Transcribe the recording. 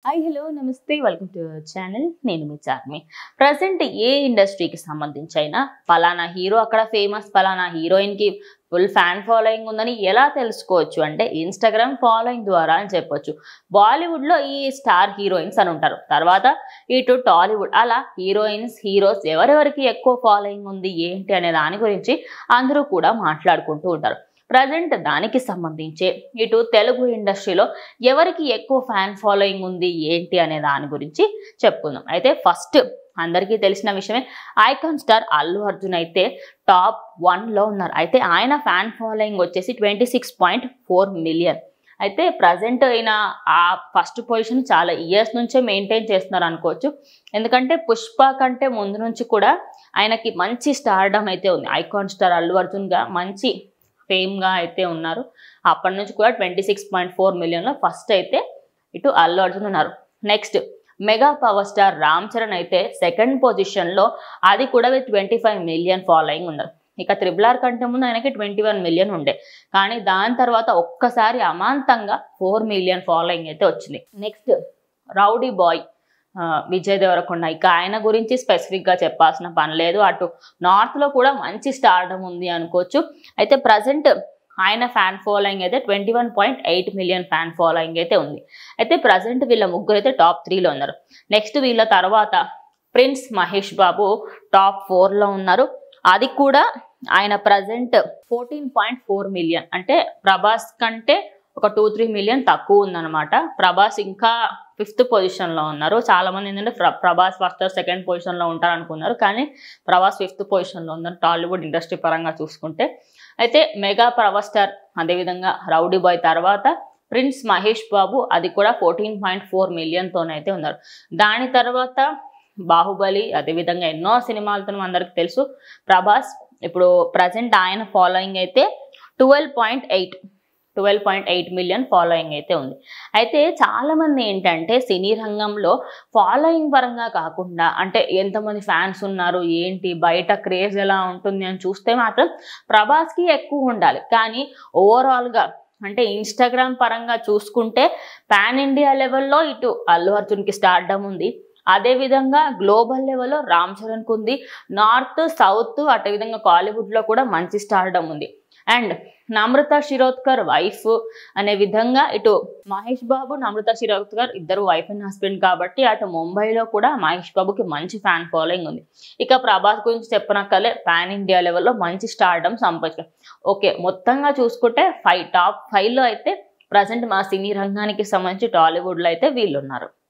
hi hello నమస్తే welcome to channel నేను మీ చార్మి ప్రజెంట్ ఏ ఇండస్ట్రీకి సంబంధించి అయినా పలానా హీరో అక్కడ ఫేమస్ పలానా హీరోయిన్కి ఫుల్ ఫ్యాన్ ఫాలోయింగ్ ఉందని ఎలా తెలుసుకోవచ్చు అంటే ఇన్స్టాగ్రామ్ ఫాలోయింగ్ ద్వారా అని చెప్పొచ్చు బాలీవుడ్లో ఈ స్టార్ హీరోయిన్స్ అని ఉంటారు తర్వాత ఇటు టాలీవుడ్ అలా హీరోయిన్స్ హీరోస్ ఎవరెవరికి ఎక్కువ ఫాలోయింగ్ ఉంది ఏంటి అనే దాని గురించి అందరూ కూడా మాట్లాడుకుంటూ ఉంటారు ప్రజెంట్ దానికి సంబంధించే ఇటు తెలుగు ఇండస్ట్రీలో ఎవరికి ఎక్కువ ఫ్యాన్ ఫాలోయింగ్ ఉంది ఏంటి అనే దాని గురించి చెప్పుకుందాం అయితే ఫస్ట్ అందరికీ తెలిసిన విషయమే ఐకాన్ స్టార్ అల్లు అర్జున్ అయితే టాప్ వన్లో ఉన్నారు అయితే ఆయన ఫ్యాన్ ఫాలోయింగ్ వచ్చేసి twenty six point four million అయితే ప్రజెంట్ అయిన ఆ ఫస్ట్ పొజిషన్ చాలా ఇయర్స్ నుంచే మెయింటైన్ చేస్తున్నారు అనుకోవచ్చు ఎందుకంటే పుష్ప కంటే ముందు నుంచి కూడా ఆయనకి మంచి స్టార్డమ్ అయితే ఉంది ఐకాన్ స్టార్ అల్లు అర్జున్గా మంచి ఫేమ్గా అయితే ఉన్నారు అప్పటి నుంచి కూడా ట్వంటీ సిక్స్ పాయింట్ ఫోర్ మిలియన్లో ఫస్ట్ అయితే ఇటు అల్లు అర్జున్ ఉన్నారు next mega power star Ram Charan అయితే సెకండ్ పొజిషన్లో అది కూడా with twenty five million following ఉన్నారు ఇక త్రిబుల్ ఆర్ కంటే ముందు ఆయనకి ట్వంటీ వన్ మిలియన్ ఉండే కానీ దాని తర్వాత ఒక్కసారి అమాంతంగా ఫోర్ మిలియన్ ఫాలోయింగ్ అయితే వచ్చింది నెక్స్ట్ రౌడీ బాయ్ ఆ, విజయ్ దేవరకొండ ఇక ఆయన గురించి స్పెసిఫిక్గా చెప్పాల్సిన పని లేదు అటు నార్త్లో కూడా మంచి స్టార్డమ్ ఉంది అనుకోవచ్చు అయితే ప్రజెంట్ ఆయన ఫ్యాన్ ఫాలోయింగ్ అయితే twenty one point eight million fan following అయితే ఉంది అయితే ప్రజెంట్ వీళ్ళ ముగ్గురు అయితే టాప్ త్రీలో ఉన్నారు నెక్స్ట్ వీళ్ళ తర్వాత ప్రిన్స్ మహేష్ బాబు టాప్ ఫోర్లో ఉన్నారు అది కూడా ఆయన present fourteen point four million అంటే ప్రభాస్ కంటే ఒక టూ త్రీ మిలియన్ తక్కువ ఉందన్నమాట ప్రభాస్ ఇంకా ఫిఫ్త్ పొజిషన్లో ఉన్నారు చాలా మంది ఏంటంటే ప్ర- ప్రభాస్ ఫస్ట్ సెకండ్ పొజిషన్లో ఉంటారు అనుకున్నారు కానీ ప్రభాస్ ఫిఫ్త్ పొజిషన్లో ఉన్నారు టాలీవుడ్ ఇండస్ట్రీ పరంగా చూసుకుంటే అయితే మెగా పవర్ స్టార్ అదేవిధంగా రౌడీ బాయ్ తర్వాత ప్రిన్స్ మహేష్ బాబు అది కూడా ఫోర్టీన్ పాయింట్ ఫోర్ మిలియన్తోనైతే ఉన్నారు దాని తర్వాత బాహుబలి అదేవిధంగా ఎన్నో సినిమాలతో అందరికి తెలుసు ప్రభాస్ ఇప్పుడు ప్రజెంట్ ఆయన ఫాలోయింగ్ అయితే twelve point eight twelve point eight million following అయితే ఉంది అయితే చాలామంది ఏంటంటే సినీ రంగంలో ఫాలోయింగ్ పరంగా కాకుండా అంటే ఎంతమంది ఫ్యాన్స్ ఉన్నారు ఏంటి బయట క్రేజ్ ఎలా ఉంటుంది అని చూస్తే మాత్రం ప్రభాస్కి ఎక్కువ ఉండాలి కానీ ఓవరాల్గా అంటే ఇన్స్టాగ్రామ్ పరంగా చూసుకుంటే పాన్ ఇండియా లెవెల్లో ఇటు అల్లు అర్జున్కి స్టార్డమ్ ఉంది అదేవిధంగా గ్లోబల్ లెవెల్లో రామ్ చరణ్కి ఉంది నార్త్ సౌత్ అదేవిధంగా కాలీవుడ్లో కూడా మంచి స్టార్డమ్ ఉంది అండ్ నమ్రత శిరోద్కర్ వైఫ్ అనే విధంగా ఇటు మహేష్ బాబు నమ్రత శిరోద్కర్ ఇద్దరు వైఫ్ అండ్ హస్బెండ్ కాబట్టి అటు ముంబైలో కూడా మహేష్ బాబుకి మంచి ఫ్యాన్ ఫాలోయింగ్ ఉంది ఇక ప్రభాస్ గురించి చెప్పనక్కలే పాన్ ఇండియా లెవెల్లో మంచి స్టార్డమ్ సంపాదించారు ఓకే మొత్తంగా చూసుకుంటే ఫైవ్ టాప్ ఫైవ్లో అయితే ప్రజెంట్ మా సినీ రంగానికి సంబంధించి టాలీవుడ్లో అయితే వీళ్ళు ఉన్నారు